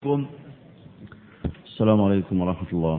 عليكم السلام عليكم ورحمة الله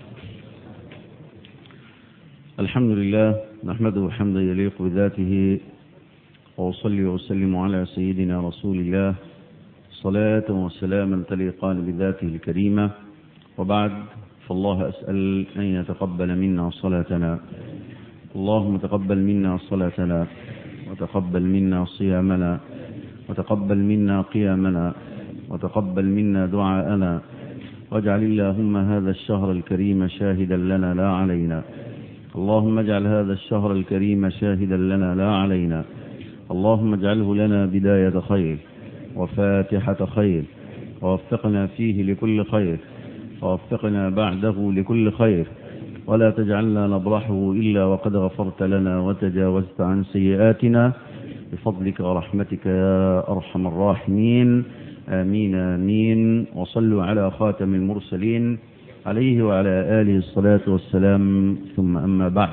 الحمد لله نحمده حمدا يليق بذاته وأصلي وأسلم على سيدنا رسول الله صلاة وسلاما تليقان بذاته الكريمة وبعد فالله أسأل أن يتقبل منا صلاتنا اللهم تقبل منا صلاتنا وتقبل منا صيامنا وتقبل منا قيامنا وتقبل منا دعاءنا واجعل اللهم هذا الشهر الكريم شاهدا لنا لا علينا اللهم اجعل هذا الشهر الكريم شاهدا لنا لا علينا اللهم اجعله لنا بداية خير وفاتحة خير ووفقنا فيه لكل خير ووفقنا بعده لكل خير ولا تجعلنا نبرحه إلا وقد غفرت لنا وتجاوزت عن سيئاتنا بفضلك ورحمتك يا أرحم الراحمين آمين آمين وصلوا على خاتم المرسلين عليه وعلى آله الصلاة والسلام ثم أما بعد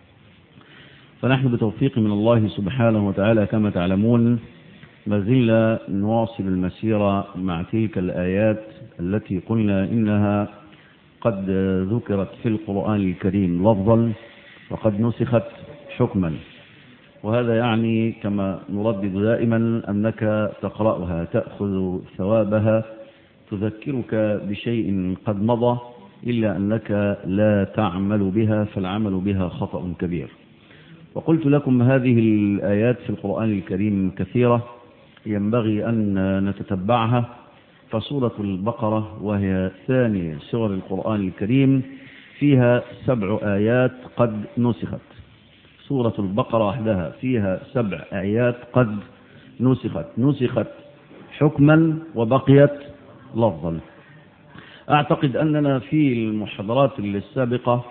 فنحن بتوفيق من الله سبحانه وتعالى كما تعلمون ما زلنا نواصل المسيرة مع تلك الآيات التي قلنا إنها قد ذكرت في القرآن الكريم لفظا وقد نسخت حكما وهذا يعني كما نردد دائما أنك تقرأها تأخذ ثوابها تذكرك بشيء قد مضى إلا أنك لا تعمل بها فالعمل بها خطأ كبير وقلت لكم هذه الآيات في القرآن الكريم كثيرة ينبغي أن نتتبعها فسورة البقرة وهي ثاني سور القرآن الكريم فيها سبع آيات قد نسخت سورة البقرة وحدها فيها سبع آيات قد نسخت نسخت حكما وبقيت لفظا أعتقد أننا في المحاضرات السابقة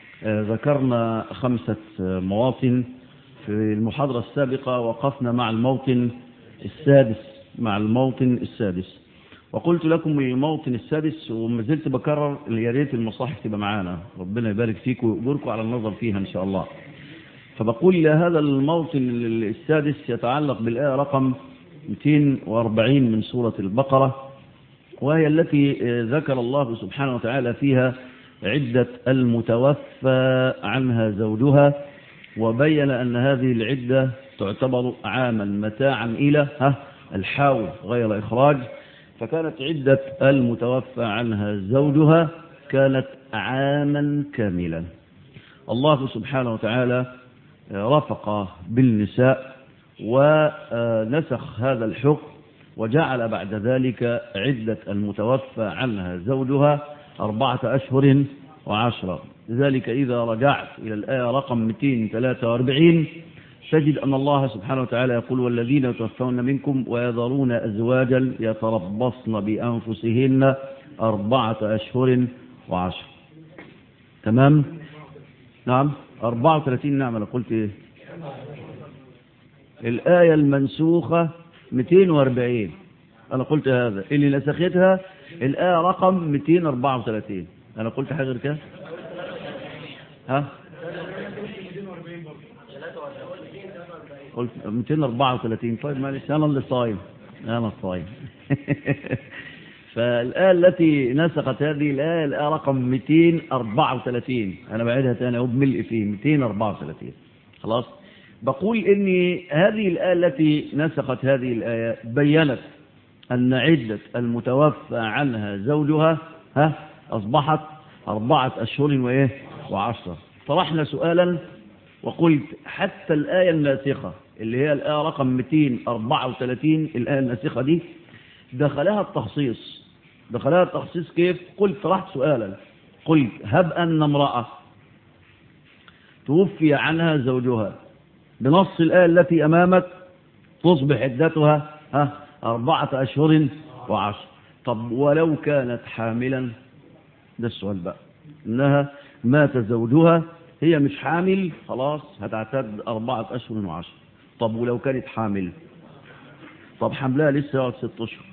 ذكرنا خمسة مواطن في المحاضرة السابقة وقفنا مع الموطن السادس مع الموطن السادس وقلت لكم الموطن السادس وما زلت بكرر يا ريت المصاحف تبقى معانا ربنا يبارك فيكم ويجبركم على النظر فيها إن شاء الله فبقول هذا الموطن السادس يتعلق بالآية رقم 240 من سورة البقرة وهي التي ذكر الله سبحانه وتعالى فيها عدة المتوفى عنها زوجها وبين أن هذه العدة تعتبر عاما متاعا إلى الحاول غير إخراج فكانت عدة المتوفى عنها زوجها كانت عاما كاملا الله سبحانه وتعالى رفق بالنساء ونسخ هذا الحكم وجعل بعد ذلك عدة المتوفى عنها زوجها أربعة أشهر وعشرة لذلك إذا رجعت إلى الآية رقم 243 تجد أن الله سبحانه وتعالى يقول والذين يتوفون منكم ويذرون أزواجا يتربصن بأنفسهن أربعة أشهر وعشر تمام نعم 34 نعم أنا قلت إيه الآية المنسوخة 240 أنا قلت هذا اللي نسختها الآية رقم 234 أنا قلت حاجة غير كده ها قلت 234 طيب معلش أنا اللي صايم أنا الصايم فالآية التي نسخت هذه الآية الآية رقم 234 أنا بعيدها تاني أهو بملء فيه 234 خلاص بقول إن هذه الآية التي نسخت هذه الآية بينت أن عدة المتوفى عنها زوجها ها أصبحت أربعة أشهر وإيه وعشرة طرحنا سؤالا وقلت حتى الآية الناسخة اللي هي الآية رقم 234 الآية الناسخة دي دخلها التخصيص دخلها التخصيص كيف قلت طرحت سؤالا قلت هب أن امرأة توفي عنها زوجها بنص الآية التي أمامك تصبح عدتها ها أربعة أشهر وعشر طب ولو كانت حاملا ده السؤال بقى إنها مات زوجها هي مش حامل خلاص هتعتد أربعة أشهر وعشر طب ولو كانت حامل طب حملها لسه يقعد ست أشهر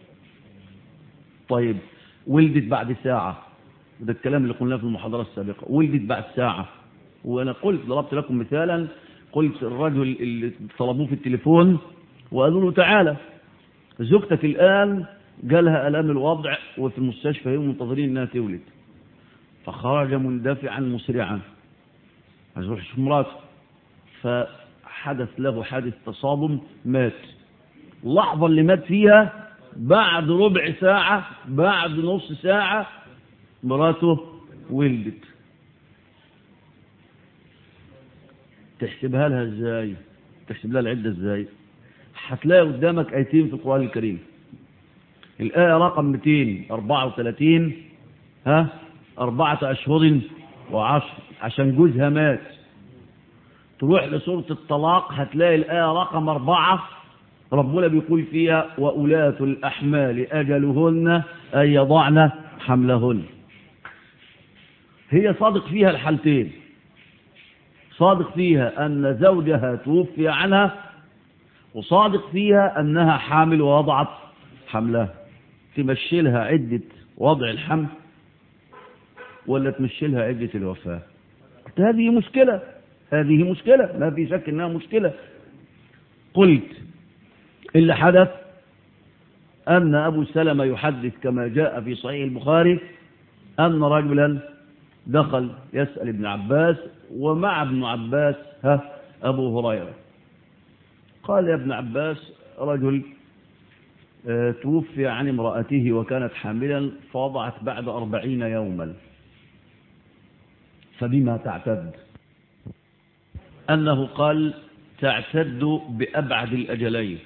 طيب ولدت بعد ساعة ده الكلام اللي قلناه في المحاضرة السابقة ولدت بعد ساعة وأنا قلت ضربت لكم مثالا قلت الرجل اللي طلبوه في التليفون وقالوا له تعالى زوجتك الآن جالها الام الوضع وفي المستشفى هي منتظرين انها تولد فخرج مندفعا مسرعا عايز يروح يشوف مراته فحدث له حادث تصادم مات اللحظة اللي مات فيها بعد ربع ساعة بعد نص ساعة مراته ولدت تحسبها لها ازاي تحسب لها العدة ازاي هتلاقي قدامك ايتين في القرآن الكريم الآية رقم 234 ها أربعة أشهر وعشر عشان جوزها مات تروح لسورة الطلاق هتلاقي الآية رقم أربعة ربنا بيقول فيها وأولاة الأحمال أجلهن أن يضعن حملهن هي صادق فيها الحالتين صادق فيها أن زوجها توفي عنها وصادق فيها أنها حامل ووضعت حملها تمشي لها عدة وضع الحمل ولا تمشي لها عدة الوفاة هذه مشكلة هذه مشكلة ما في شك أنها مشكلة قلت اللي حدث أن أبو سلمة يحدث كما جاء في صحيح البخاري أن رجلا دخل يسأل ابن عباس ومع ابن عباس ها أبو هريرة قال يا ابن عباس رجل توفي عن امرأته وكانت حاملا فوضعت بعد أربعين يوما فبما تعتد أنه قال تعتد بأبعد الأجلين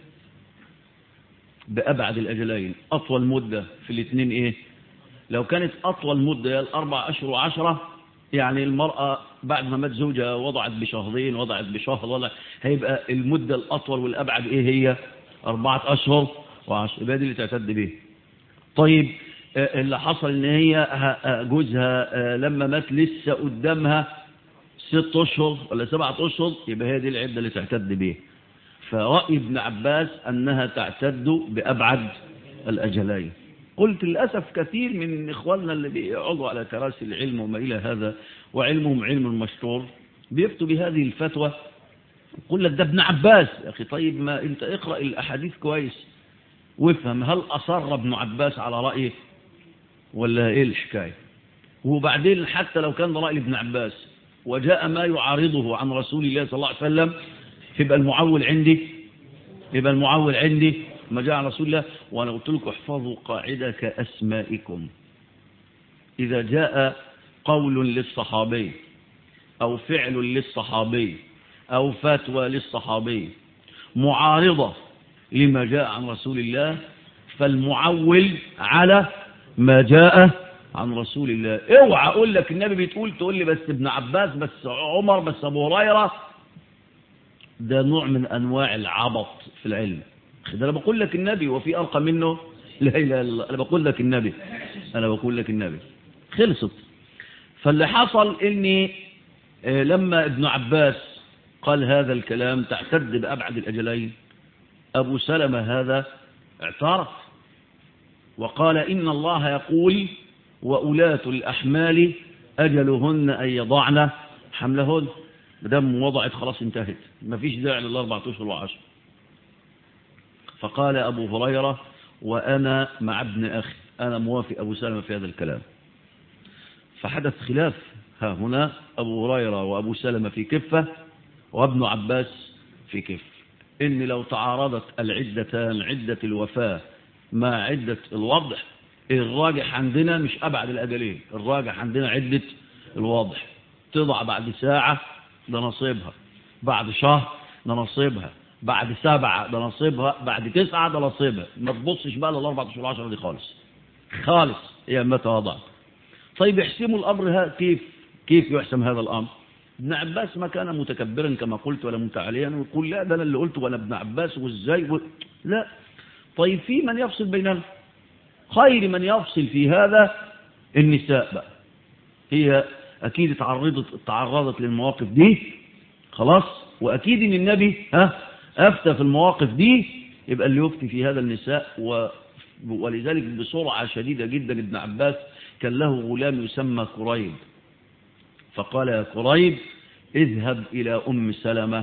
بأبعد الأجلين أطول مدة في الاثنين إيه لو كانت أطول مدة هي الأربع أشهر وعشرة يعني المرأة بعد ما مات زوجها وضعت بشهرين وضعت بشهر وضع هيبقى المدة الأطول والأبعد إيه هي أربعة أشهر وعشر يبقى دي اللي تعتد به طيب اللي حصل ان هي جوزها لما مات لسه قدامها ست اشهر ولا سبعة اشهر يبقى هي دي العدة اللي تعتد به فرأي ابن عباس انها تعتد بابعد الاجلين قلت للأسف كثير من إخواننا اللي بيقعدوا على كراسي العلم وما إلى هذا وعلمهم علم مشهور بيفتوا بهذه الفتوى يقول لك ده ابن عباس يا أخي طيب ما أنت اقرأ الأحاديث كويس وافهم هل أصر ابن عباس على رأيه ولا إيه الحكاية وبعدين حتى لو كان رأي ابن عباس وجاء ما يعارضه عن رسول الله صلى الله عليه وسلم يبقى المعول عندي يبقى المعول عندي ما جاء عن رسول الله وأنا قلت لكم احفظوا قاعدة كأسمائكم إذا جاء قول للصحابي أو فعل للصحابي أو فتوى للصحابي معارضة لما جاء عن رسول الله فالمعول على ما جاء عن رسول الله اوعى اقول لك النبي بتقول تقول لي بس ابن عباس بس عمر بس ابو هريره ده نوع من انواع العبط في العلم ده انا بقول لك النبي وفي ارقى منه لا اله الا الله انا بقول لك النبي انا بقول لك النبي خلصت فاللي حصل اني لما ابن عباس قال هذا الكلام تعتد بابعد الاجلين ابو سلمة هذا اعترف وقال إن الله يقول وأولاة الأحمال أجلهن أن يضعن حملهن مدام وضعت خلاص انتهت ما فيش داعي للأربعة أشهر وعشر فقال أبو هريرة وأنا مع ابن أخي أنا موافق أبو سلمة في هذا الكلام فحدث خلاف ها هنا أبو هريرة وأبو سلمة في كفة وابن عباس في كفة إن لو تعارضت العدتان عدة الوفاة مع عدة الوضع الراجح عندنا مش أبعد الأجلين الراجح عندنا عدة الوضع تضع بعد ساعة ده نصيبها بعد شهر ده نصيبها بعد سبعة ده نصيبها بعد تسعة ده نصيبها ما تبصش بقى للأربعة أشهر عشرة دي خالص خالص هي متى وضعت طيب يحسموا الأمر ها كيف كيف يحسم هذا الأمر ابن عباس ما كان متكبرا كما قلت ولا متعاليا ويقول لا ده انا اللي قلت وانا ابن عباس وازاي و... لا طيب في من يفصل بيننا خير من يفصل في هذا النساء بقى هي اكيد تعرضت تعرضت للمواقف دي خلاص واكيد ان النبي ها افتى في المواقف دي يبقى اللي يفتي في هذا النساء و... ولذلك بسرعة شديدة جدا ابن عباس كان له غلام يسمى كريب فقال يا كريب اذهب إلى أم سلمة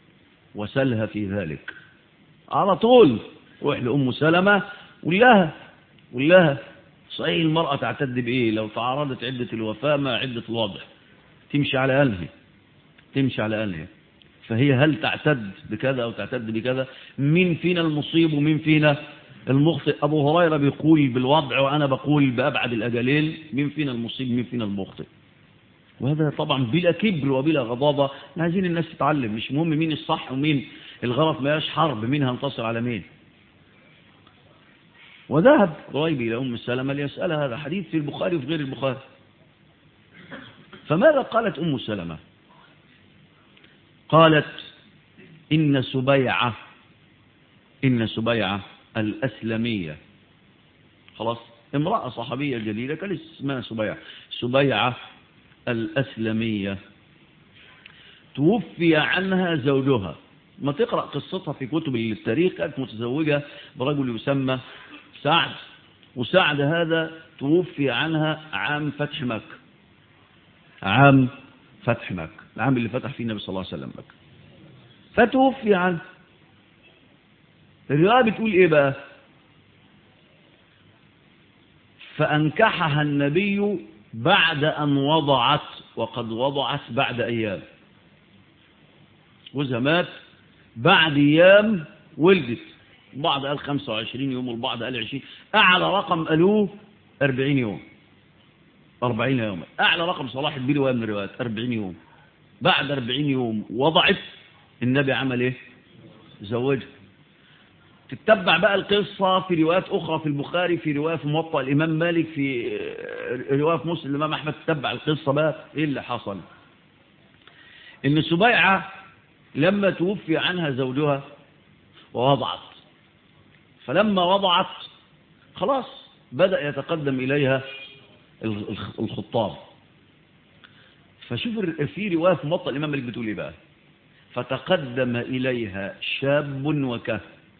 وسلها في ذلك على طول روح لأم سلمة قول لها قول لها صحيح المرأة تعتد بإيه لو تعارضت عدة الوفاة مع عدة الوضع تمشي على أنهي تمشي على أنهي فهي هل تعتد بكذا أو تعتد بكذا مين فينا المصيب ومين فينا المخطئ أبو هريرة بيقول بالوضع وأنا بقول بأبعد الأجلين مين فينا المصيب مين فينا المخطئ وهذا طبعا بلا كبر وبلا غضاضة عايزين الناس تتعلم مش مهم مين الصح ومين الغلط ما ياش حرب مين هينتصر على مين وذهب قريب إلى أم سلمة ليسألها هذا حديث في البخاري وفي غير البخاري فماذا قالت أم سلمة قالت إن سبيعة إن سبيعة الأسلمية خلاص امرأة صحابية جليلة كان اسمها سبيعة سبيعة الأسلمية توفي عنها زوجها ما تقرأ قصتها في كتب التاريخ كانت متزوجة برجل يسمى سعد وسعد هذا توفي عنها عام فتح مكة عام فتح مكة العام اللي فتح فيه النبي صلى الله عليه وسلم مكة فتوفي عنه الرواية بتقول ايه بقى فأنكحها النبي بعد أن وضعت وقد وضعت بعد أيام جوزها مات بعد أيام ولدت البعض قال 25 يوم والبعض قال 20 أعلى رقم قالوه 40 يوم 40 يوما أعلى رقم صلاح الدين من الروايات 40 يوم بعد 40 يوم وضعت النبي عمل ايه زوجها تتبع بقى القصة في روايات أخرى في البخاري في رواية في موطأ الإمام مالك في رواية في مسلم الإمام أحمد تتبع القصة بقى إيه اللي حصل إن سبيعة لما توفي عنها زوجها ووضعت فلما وضعت خلاص بدأ يتقدم إليها الخطاب فشوف في رواية في موطأ الإمام مالك بتقول إيه بقى فتقدم إليها شاب وكهف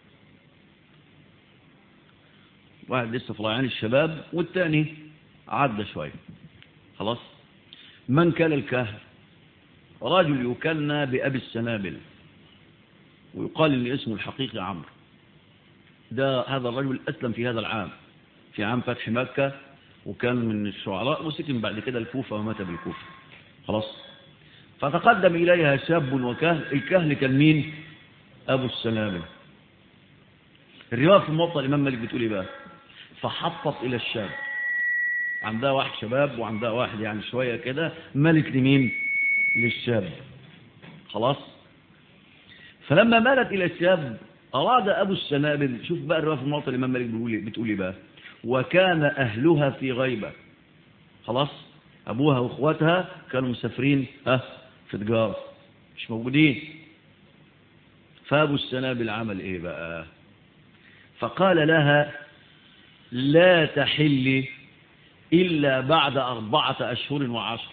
واحد لسه في ريعان الشباب والتاني عدى شوية خلاص من كان الكهف رجل يكنى بأبي السنابل ويقال ان اسمه الحقيقي عمرو ده هذا الرجل أسلم في هذا العام في عام فتح مكة وكان من الشعراء وسكن بعد كده الكوفة ومات بالكوفة خلاص فتقدم إليها شاب وكهل الكهل كان مين أبو السنابل الرواية في الموطأ الإمام مالك بتقول إيه بقى فحطت إلى الشاب عندها واحد شباب وعندها واحد يعني شوية كده ملك لمين للشاب خلاص فلما مالت إلى الشاب أراد أبو السنابل شوف بقى الرواية في الموطأ الإمام مالك بتقول إيه بقى وكان أهلها في غيبة خلاص أبوها وأخواتها كانوا مسافرين ها في تجارة مش موجودين فأبو السنابل عمل إيه بقى فقال لها لا تحل إلا بعد أربعة أشهر وعشر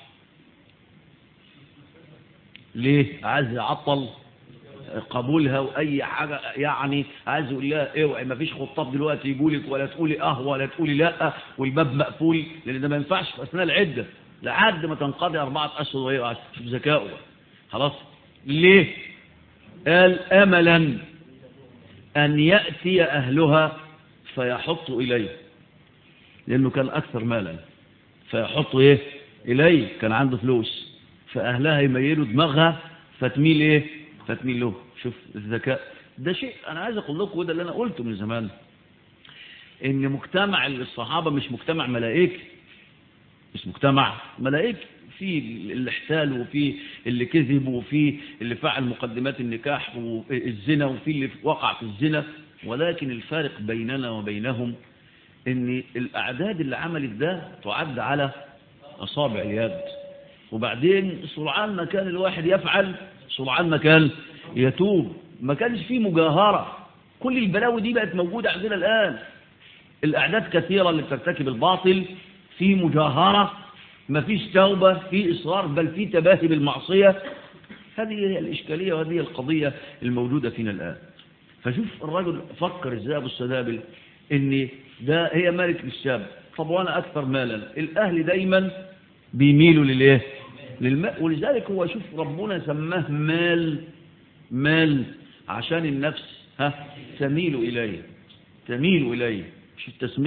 ليه عايز يعطل قبولها وأي حاجة يعني عايز يقول لها اوعي ما فيش خطاب دلوقتي يقولك ولا تقولي اه ولا تقولي لا والباب مقفول لأن ده ما ينفعش في أثناء العدة لحد ما تنقضي أربعة أشهر وهي شوف ذكائه خلاص ليه قال أملا أن يأتي أهلها فيحط إليه لأنه كان أكثر مالا فيحط إيه إليه كان عنده فلوس فأهلها يميلوا دماغها فتميل إيه فتميل له شوف الذكاء ده شيء أنا عايز أقول لكم وده اللي أنا قلته من زمان إن مجتمع الصحابة مش مجتمع ملائكي مش مجتمع ملائكي في اللي احتال وفي اللي كذب وفي اللي فعل مقدمات النكاح والزنا وفي اللي وقع في الزنا ولكن الفارق بيننا وبينهم ان الاعداد اللي عملت ده تعد على اصابع اليد وبعدين سرعان ما كان الواحد يفعل سرعان ما كان يتوب ما كانش فيه مجاهرة كل البلاوي دي بقت موجودة عندنا الآن الأعداد كثيرة اللي بترتكب الباطل في مجاهرة ما فيش توبة في إصرار بل في تباهي بالمعصية هذه هي الإشكالية وهذه القضية الموجودة فينا الآن فشوف الرجل فكر ازاي ابو السدابل ان ده هي مالك للشاب طب وانا اكثر مالا الاهل دايما بيميلوا للايه للماء ولذلك هو شوف ربنا سماه مال مال عشان النفس ها تميل اليه تميل اليه مش التسميه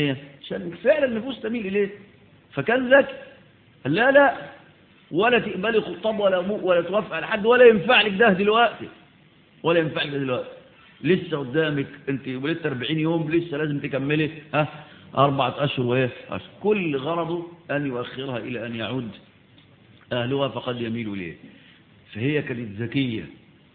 عشان فعلا النفوس تميل إليه فكان ذكي قال لا لا ولا تقبلي خطاب ولا مو ولا توافق على حد ولا ينفع لك ده دلوقتي ولا ينفع لك ده دلوقتي لسه قدامك انت ولدت 40 يوم لسه لازم تكملي ها أربعة أشهر وإيه أشهر كل غرضه أن يؤخرها إلى أن يعود أهلها فقد يميل إليه فهي كانت ذكية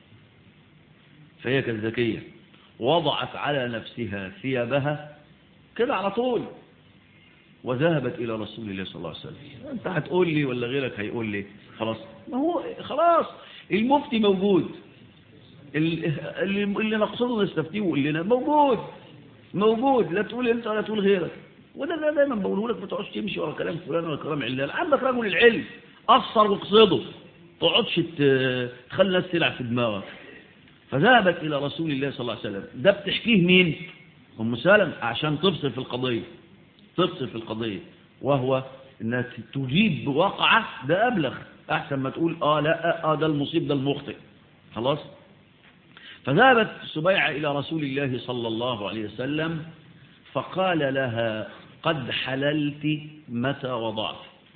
فهي كانت ذكية وضعت على نفسها ثيابها كده على طول وذهبت إلى رسول الله صلى الله عليه وسلم أنت هتقول لي ولا غيرك هيقول لي خلاص ما هو خلاص المفتي موجود اللي, اللي نقصده نستفتيه ويقول لنا موجود موجود لا تقول انت ولا تقول غيرك وده ده دايما بقوله لك ما تقعدش تمشي ورا كلام فلان ولا كلام علان عندك رجل العلم اثر واقصده ما تقعدش تخلي الناس تلعب في دماغك فذهبت الى رسول الله صلى الله عليه وسلم ده بتحكيه مين ام سلم عشان تفصل في القضيه تفصل في القضيه وهو انها تجيب بواقعه ده ابلغ احسن ما تقول اه لا اه ده المصيب ده المخطئ خلاص فذهبت سبيعة إلى رسول الله صلى الله عليه وسلم فقال لها قد حللت متى وضعت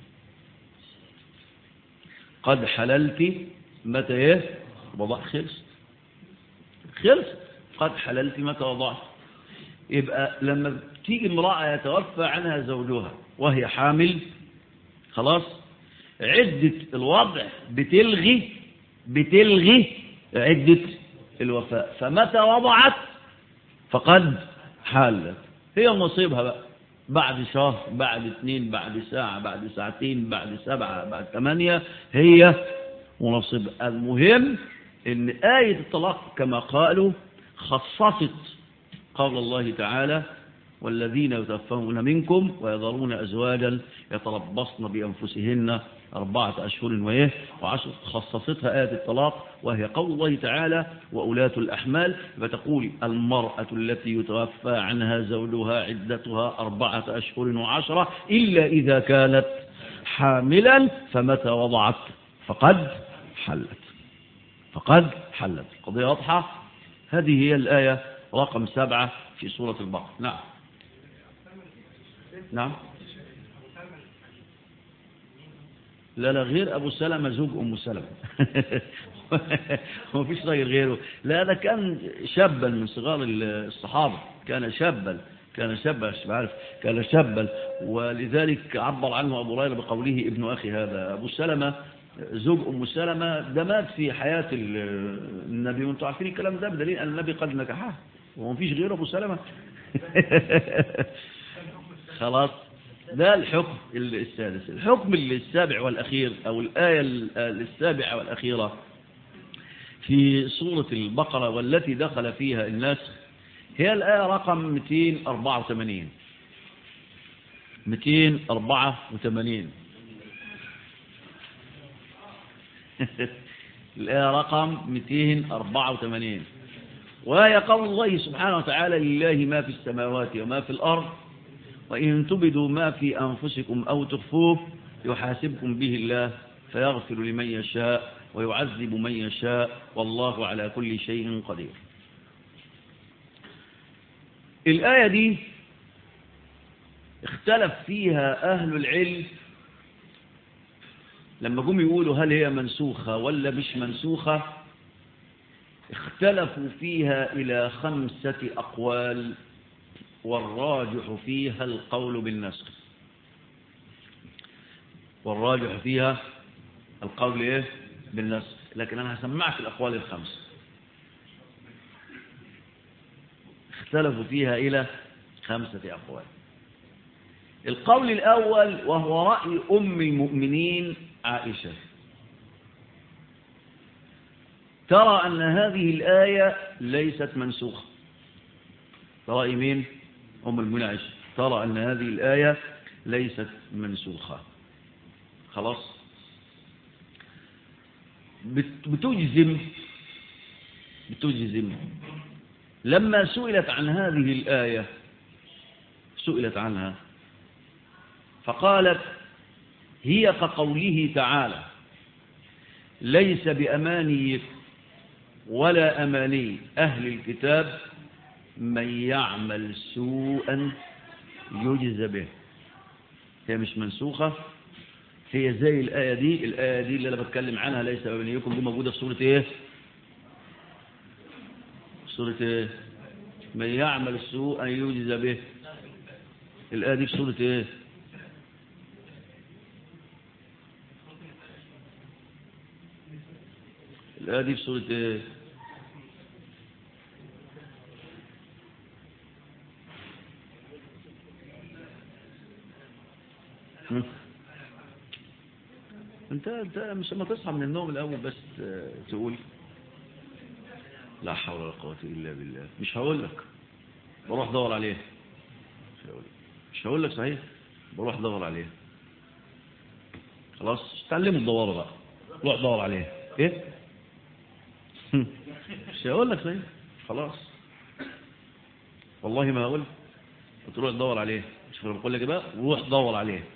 قد حللت متى ايه وضعت خلص خلص قد حللت متى وضعت يبقى لما تيجي امرأة يتوفى عنها زوجها وهي حامل خلاص عدة الوضع بتلغي بتلغي عدة الوفاء فمتى وضعت فقد حالت هي نصيبها بقى بعد شهر بعد اثنين بعد ساعة بعد ساعتين بعد سبعة بعد ثمانية هي ونصيب المهم ان آية الطلاق كما قالوا خصصت قول الله تعالى والذين يتوفون منكم ويذرون أزواجا يتربصن بأنفسهن أربعة أشهر وإيه وعشر خصصتها آية الطلاق وهي قول الله تعالى وأولاة الأحمال فتقول المرأة التي يتوفى عنها زوجها عدتها أربعة أشهر وعشرة إلا إذا كانت حاملا فمتى وضعت فقد حلت فقد حلت قضية واضحة هذه هي الآية رقم سبعة في سورة البقرة نعم نعم لا لا غير أبو سلمة زوج أم سلمة ما فيش راجل غيره لا هذا كان شابا من صغار الصحابة كان شابا كان شابا مش بعرف كان شابا ولذلك عبر عنه أبو هريرة بقوله ابن أخي هذا أبو سلمة زوج أم سلمة ده مات في حياة النبي وانتم عارفين الكلام ده بدليل أن النبي قد نكحه وما فيش غير أبو سلمة خلاص ده الحكم السادس الحكم السابع والأخير أو الآية السابعة والأخيرة في سورة البقرة والتي دخل فيها الناس هي الآية رقم 284 284 الآية رقم 284 وهي قول الله سبحانه وتعالى لله ما في السماوات وما في الأرض وإن تبدوا ما في أنفسكم أو تخفوه يحاسبكم به الله فيغفر لمن يشاء ويعذب من يشاء والله على كل شيء قدير الآية دي اختلف فيها أهل العلم لما جم يقولوا هل هي منسوخة ولا مش منسوخة اختلفوا فيها إلى خمسة أقوال والراجح فيها القول بالنسخ والراجح فيها القول إيه؟ بالنسخ لكن أنا هسمعك الأقوال الخمسة اختلفوا فيها إلى خمسة أقوال القول الأول وهو رأي أم المؤمنين عائشة ترى أن هذه الآية ليست منسوخة رأي مين؟ أم المؤمنين عائشة ترى أن هذه الآية ليست منسوخة خلاص بتجزم بتجزم لما سئلت عن هذه الآية سئلت عنها فقالت هي كقوله تعالى ليس بأماني ولا أماني أهل الكتاب من يعمل سوءا يجزى به هي مش منسوخة هي زي الآية دي الآية دي اللي أنا بتكلم عنها ليس بنيكم دي موجودة في سورة إيه سورة إيه من يعمل السوء أن يجزى به الآية دي في سورة إيه الآية دي في سورة إيه انت انت مش لما تصحى من النوم الاول بس تقول لا حول ولا قوه الا بالله مش هقول لك بروح ادور عليه مش هقول لك مش هقول لك صحيح بروح ادور عليه خلاص تعلموا تدوروا بقى روح دور عليه ايه مش هقول لك صحيح خلاص والله ما هقول تروح تدور عليه مش بقول لك بقى روح دور عليه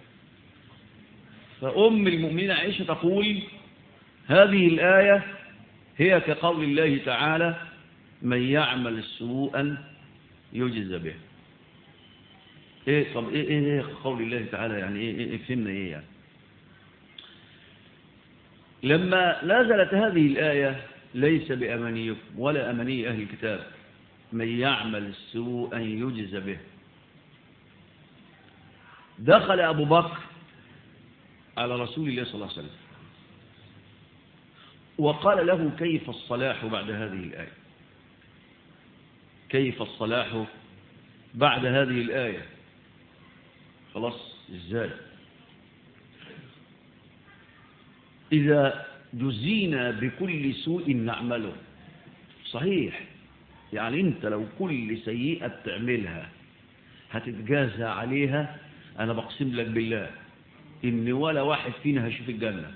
فأم المؤمنين عائشة تقول هذه الآية هي كقول الله تعالى من يعمل سوءا يجز به ايه طب ايه ايه, إيه قول الله تعالى يعني ايه, إيه فهمنا ايه يعني لما نزلت هذه الآية ليس بأمانيكم ولا أماني أهل الكتاب من يعمل سوءا يجز به دخل أبو بكر على رسول الله صلى الله عليه وسلم وقال له كيف الصلاح بعد هذه الآية كيف الصلاح بعد هذه الآية خلاص ازاي إذا جزينا بكل سوء نعمله صحيح يعني انت لو كل سيئة تعملها هتتجازى عليها انا بقسم لك بالله ان ولا واحد فينا هيشوف الجنة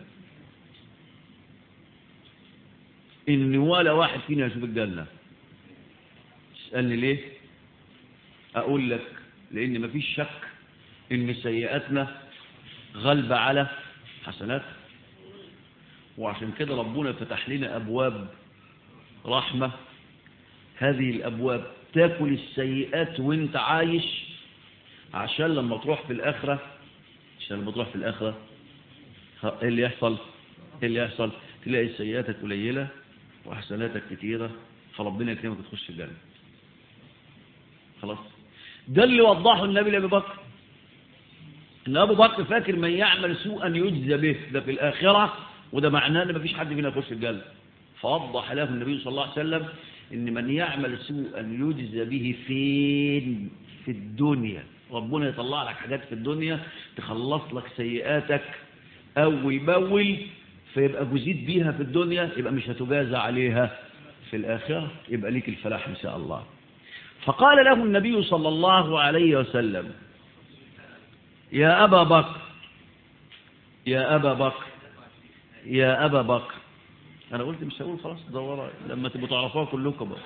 ان ولا واحد فينا هيشوف الجنة تسألني ليه اقول لك لان مفيش شك ان سيئاتنا غلبة على حسنات وعشان كده ربنا فتح لنا ابواب رحمة هذه الابواب تاكل السيئات وانت عايش عشان لما تروح في الاخره عشان لما تروح في الآخرة ايه اللي يحصل ايه اللي يحصل تلاقي سيئاتك قليلة وحسناتك كتيرة فربنا يكرمك تخش الجنة خلاص ده اللي وضحه النبي لأبي بكر ان ابو بكر فاكر من يعمل سوءا يجزى به ده في الآخرة وده معناه ان مفيش حد فينا يخش الجنة فوضح له النبي صلى الله عليه وسلم ان من يعمل سوءا يجزى به فين في الدنيا ربنا يطلع لك حاجات في الدنيا تخلص لك سيئاتك أول بأول فيبقى جزيت بيها في الدنيا يبقى مش هتجازى عليها في الآخرة يبقى ليك الفلاح إن شاء الله فقال له النبي صلى الله عليه وسلم يا أبا بكر يا أبا بكر يا أبا بكر أنا قلت مش هقول خلاص دورة لما تبقوا تعرفوها كلكم بقى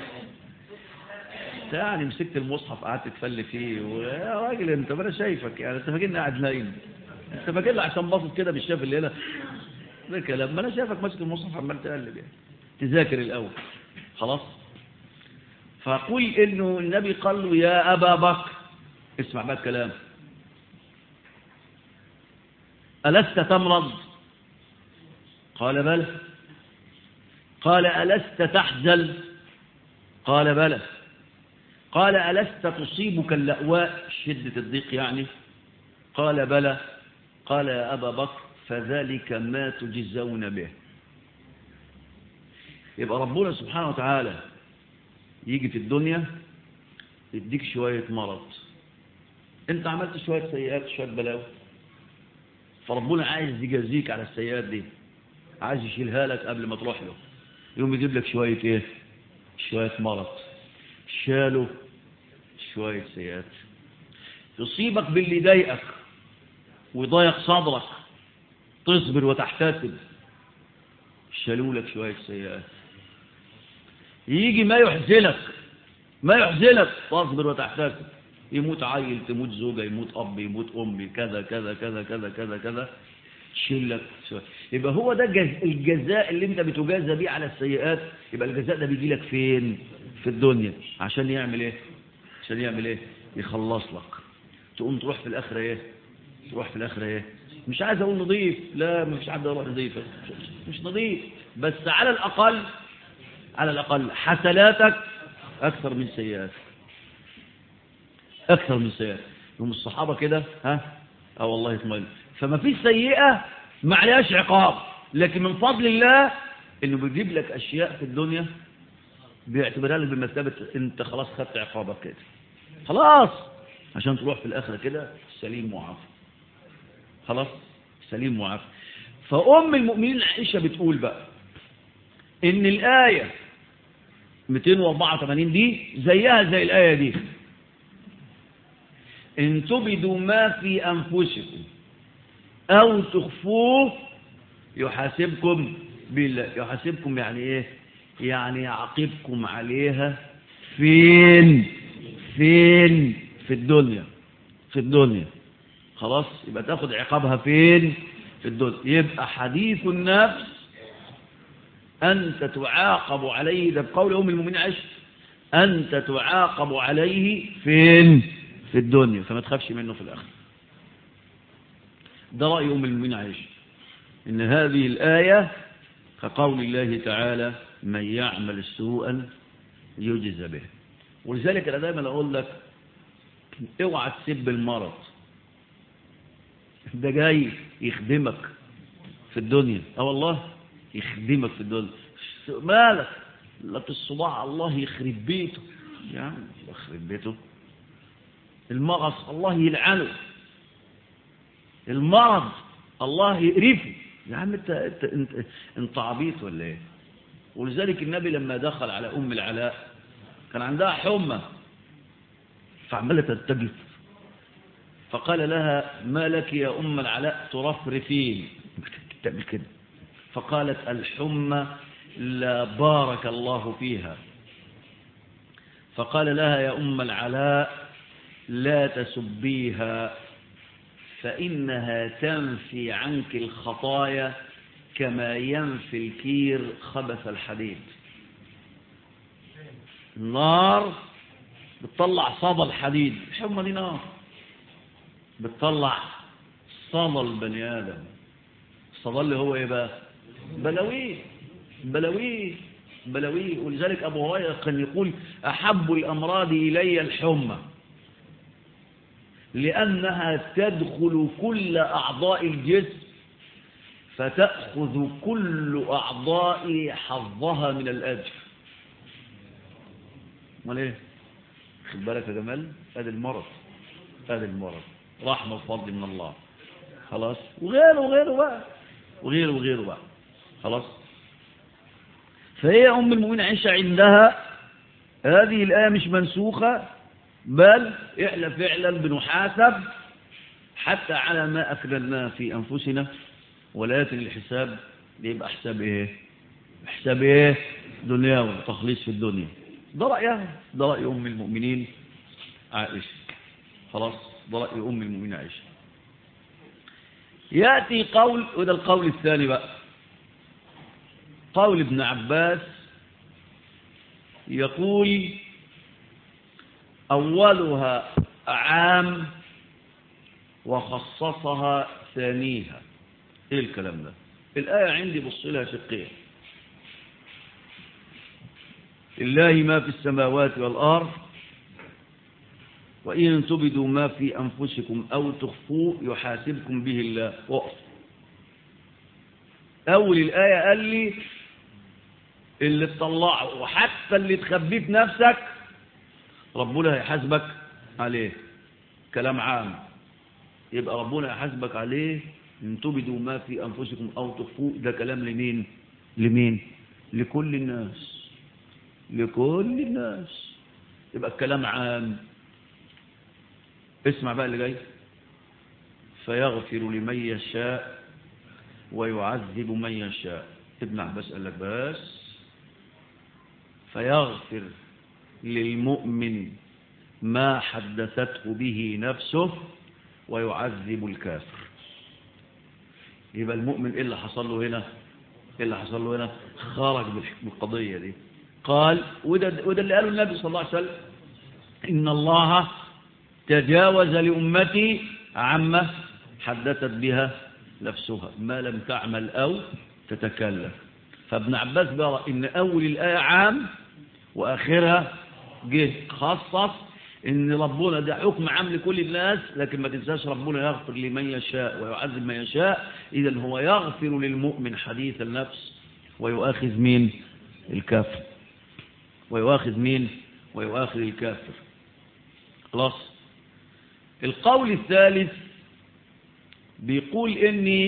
يعني مسكت المصحف قعدت تفل فيه ويا راجل انت ما انا شايفك يعني انت فاكرني قاعد نايم انت فاكرني عشان باصص كده بالشاف اللي هنا ده كلام ما انا شايفك ماسك المصحف عمال تقلب يعني تذاكر الاول خلاص فقل انه النبي قال له يا ابا بكر اسمع بقى الكلام ألست تمرض قال بلى قال ألست تحزن قال بلى قال ألست تصيبك اللأواء شدة الضيق يعني قال بلى قال يا أبا بكر فذلك ما تجزون به يبقى ربنا سبحانه وتعالى يجي في الدنيا يديك شوية مرض انت عملت شوية سيئات شوية بلاوي فربنا عايز يجازيك على السيئات دي عايز يشيلها لك قبل ما تروح له يوم يجيب لك شوية ايه شوية مرض شالوا شوية سيئات يصيبك باللي يضايقك ويضايق صدرك تصبر وتحتسب شالوا لك شوية سيئات يجي ما يحزنك ما يحزنك تصبر وتحتسب يموت عيل تموت زوجة يموت أب يموت أمي كذا كذا كذا كذا كذا كذا تشيل لك شوية يبقى هو ده الجزاء اللي انت بتجازى بيه على السيئات يبقى الجزاء ده بيجي لك فين في الدنيا عشان يعمل ايه عشان يعمل ايه يخلص لك تقوم تروح في الآخرة إيه تروح في الآخرة إيه مش عايز أقول نظيف لا مش عايز أروح نظيف مش نظيف بس على الأقل على الأقل حسناتك أكثر من سيئاتك أكثر من سيئات يوم الصحابة كده ها اه والله يطمئن فما فيش سيئة ما عليهاش عقاب لكن من فضل الله انه بيجيب لك اشياء في الدنيا بيعتبرها لك بمثابة انت خلاص خدت عقابك كده خلاص عشان تروح في الاخرة كده سليم معافى خلاص سليم معافى فأم المؤمنين عائشة بتقول بقى ان الآية 284 دي زيها زي الآية دي إن تبدوا ما في أنفسكم أو تخفوه يحاسبكم بالله يحاسبكم يعني إيه يعني يعاقبكم عليها فين فين في الدنيا في الدنيا خلاص يبقى تاخد عقابها فين في الدنيا يبقى حديث النفس أنت تعاقب عليه ده بقول أم المؤمنين عشت أنت تعاقب عليه فين في الدنيا فما تخافش منه في الآخر ده رأي أم المؤمنين عائشة إن هذه الآية كقول الله تعالى من يعمل سوءا يجزى به ولذلك أنا دايما أقول لك اوعى تسب المرض ده جاي يخدمك في الدنيا اه والله يخدمك في الدنيا مالك لك الصباع الله يخرب بيته يعني يخرب بيته المغص الله يلعنه المرض الله يقرفه يا عم انت انت انت, انت عبيط ولا ايه ولذلك النبي لما دخل على ام العلاء كان عندها حمى فعماله ترتجف فقال لها ما لك يا ام العلاء ترفرفين تعمل كده فقالت الحمى لا بارك الله فيها فقال لها يا ام العلاء لا تسبيها فإنها تنفي عنك الخطايا كما ينفي الكير خبث الحديد النار بتطلع صدى الحديد الحمى دي نار بتطلع صدى البني آدم الصدى اللي هو ايه بقى بلاويه بلاويه بلاويه ولذلك أبو هريرة كان يقول أحب الأمراض إلي الحمى لأنها تدخل كل أعضاء الجسم فتأخذ كل أعضاء حظها من الأجر امال ايه خد بالك يا جمال هذا المرض هذا المرض رحمة وفضل من الله خلاص وغيره وغيره بقى وغيره وغيره بقى خلاص فهي أم المؤمنين عائشة عندها هذه الآية مش منسوخة بل إحنا فعلا بنحاسب حتى على ما أكللناه في أنفسنا ولكن الحساب بيبقى حساب إيه حساب إيه دنياوي تخليص في الدنيا ده رأيها ده رأي أم المؤمنين عائشة خلاص ده رأي أم المؤمنين عائشة يأتي قول وده القول الثاني بقى قول ابن عباس يقول أولها عام وخصصها ثانيها إيه الكلام ده الآية عندي بص لها شقين لله ما في السماوات والأرض وإن تبدوا ما في أنفسكم أو تخفوه يحاسبكم به الله وقف أول الآية قال لي اللي تطلعه وحتى اللي تخبيه في نفسك ربنا هيحاسبك عليه كلام عام يبقى ربنا هيحاسبك عليه ان تبدوا ما في أنفسكم أو تخفوه ده كلام لمين لمين لكل الناس لكل الناس يبقى الكلام عام اسمع بقى اللي جاي فيغفر لمن يشاء ويعذب من يشاء ابن عباس قال لك بس فيغفر للمؤمن ما حدثته به نفسه ويعذب الكافر يبقى المؤمن ايه اللي حصل له هنا ايه اللي حصل له هنا خرج بالقضية دي قال وده, وده اللي قاله النبي صلى الله عليه وسلم إن الله تجاوز لأمتي عامة حدثت بها نفسها ما لم تعمل أو تتكلم فابن عباس بقى إن أول الآية عام وآخرها جه خصص إن ربنا ده حكم عام لكل الناس لكن ما تنساش ربنا يغفر لمن يشاء ويعذب من يشاء إذا هو يغفر للمؤمن حديث النفس ويؤاخذ مين الكافر ويؤاخذ مين ويؤاخذ الكافر خلاص القول الثالث بيقول إني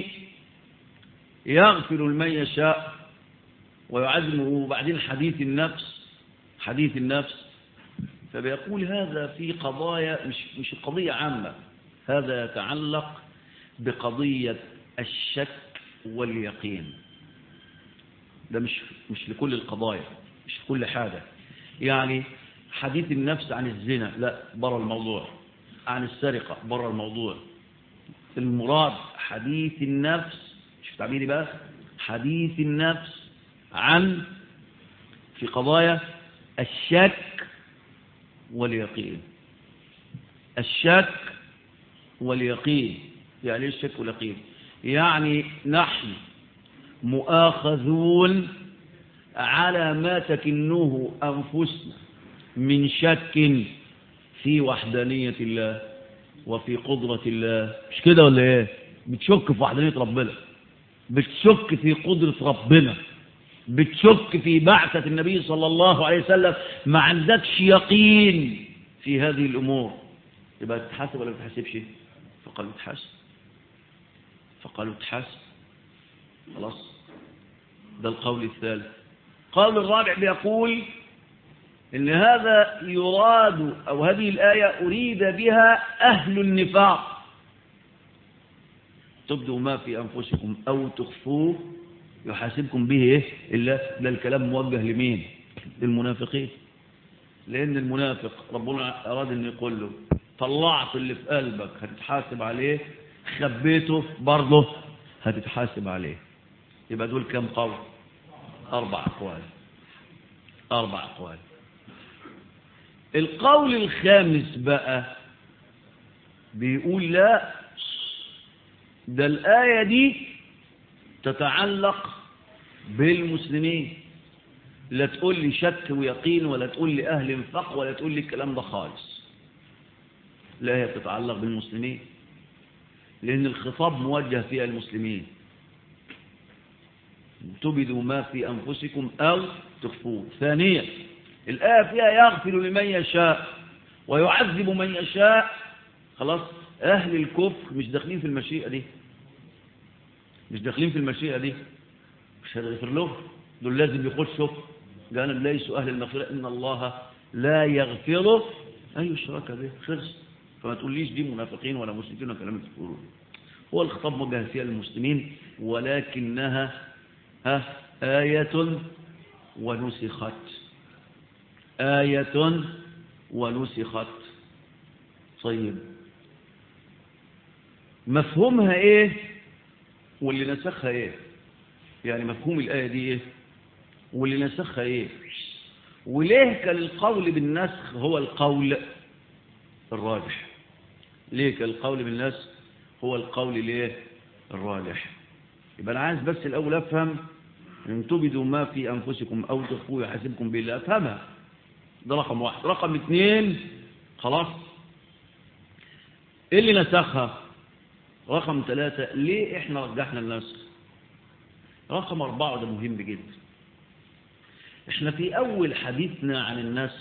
يغفر لمن يشاء ويعذبه وبعدين حديث النفس حديث النفس فبيقول هذا في قضايا مش مش قضية عامة هذا يتعلق بقضية الشك واليقين ده مش مش لكل القضايا مش في كل حاجة يعني حديث النفس عن الزنا لا بره الموضوع عن السرقة بره الموضوع المراد حديث النفس شوف تعبيري بقى حديث النفس عن في قضايا الشك واليقين الشك واليقين يعني ايش الشك واليقين يعني نحن مؤاخذون على ما تكنه أنفسنا من شك في وحدانية الله وفي قدرة الله مش كده ولا ايه بتشك في وحدانية ربنا بتشك في قدرة ربنا بتشك في بعثة النبي صلى الله عليه وسلم ما عندكش يقين في هذه الأمور يبقى تتحاسب ولا ما تتحاسبش فقالوا تحاسب فقالوا تحاسب خلاص ده القول الثالث القول الرابع بيقول ان هذا يراد او هذه الآية أريد بها أهل النفاق تبدوا ما في أنفسكم أو تخفوه يحاسبكم به إيه إلا ده الكلام موجه لمين للمنافقين لأن المنافق ربنا أراد أن يقول له طلعت اللي في قلبك هتتحاسب عليه خبيته برضه هتتحاسب عليه يبقى دول كم قول أربع أقوال أربع أقوال القول الخامس بقى بيقول لا ده الآية دي تتعلق بالمسلمين لا تقول لي شك ويقين ولا تقول لي أهل انفق ولا تقول لي الكلام ده خالص لا هي تتعلق بالمسلمين لأن الخطاب موجه فيها المسلمين تبدوا ما في أنفسكم أو تخفوه ثانيا الآية فيها يغفر لمن يشاء ويعذب من يشاء خلاص أهل الكفر مش داخلين في المشيئة دي مش داخلين في المشيئة دي مش هتغفر له دول لازم يخشوا قال ليسوا أهل المغفرة إن الله لا يغفر أي يشرك به خلص فما تقوليش دي منافقين ولا مشركين ولا كلام تقولون هو الخطاب موجه فيها للمسلمين ولكنها ها آية ونسخت آية ونسخت طيب مفهومها ايه واللي نسخها ايه يعني مفهوم الآية دي ايه واللي نسخها ايه وليه كان القول بالنسخ هو القول الراجح ليه كان القول بالنسخ هو القول ليه الراجح يبقى انا عايز بس الاول افهم ان تبدوا ما في انفسكم او تخفوه يحاسبكم بالله افهمها ده رقم واحد رقم اثنين خلاص ايه اللي نسخها رقم ثلاثة ليه احنا رجحنا النسخ رقم أربعة ده مهم جدا احنا في أول حديثنا عن النسخ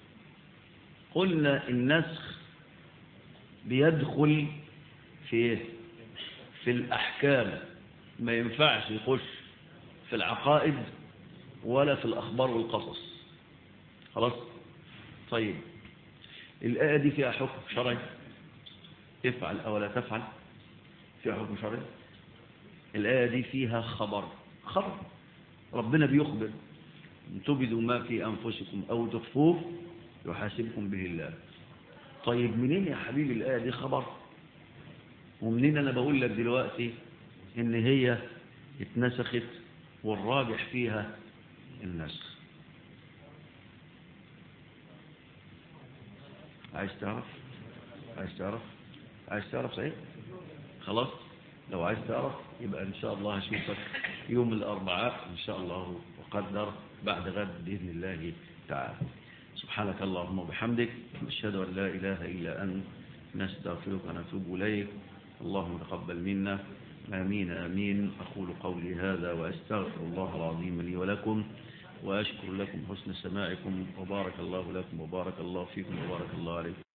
قلنا النسخ بيدخل في في الأحكام ما ينفعش يخش في العقائد ولا في الأخبار والقصص خلاص طيب الآية دي فيها حكم شرعي افعل أو لا تفعل فيها حكم شرعي الآية دي فيها خبر خبر ربنا بيخبر ان تبدوا ما في أنفسكم أو تخفوه يحاسبكم به الله طيب منين يا حبيبي الآية دي خبر ومنين أنا بقول لك دلوقتي إن هي اتنسخت والراجح فيها النسخ عايز تعرف عايز تعرف عايز تعرف صحيح خلاص لو عايز تعرف يبقى ان شاء الله هشوفك يوم الاربعاء ان شاء الله وقدر بعد غد باذن الله تعالى سبحانك اللهم وبحمدك نشهد ان لا اله الا انت نستغفرك ونتوب اليك اللهم تقبل منا آمين آمين أقول قولي هذا وأستغفر الله العظيم لي ولكم وأشكر لكم حسن سماعكم وبارك الله لكم وبارك الله فيكم وبارك الله عليكم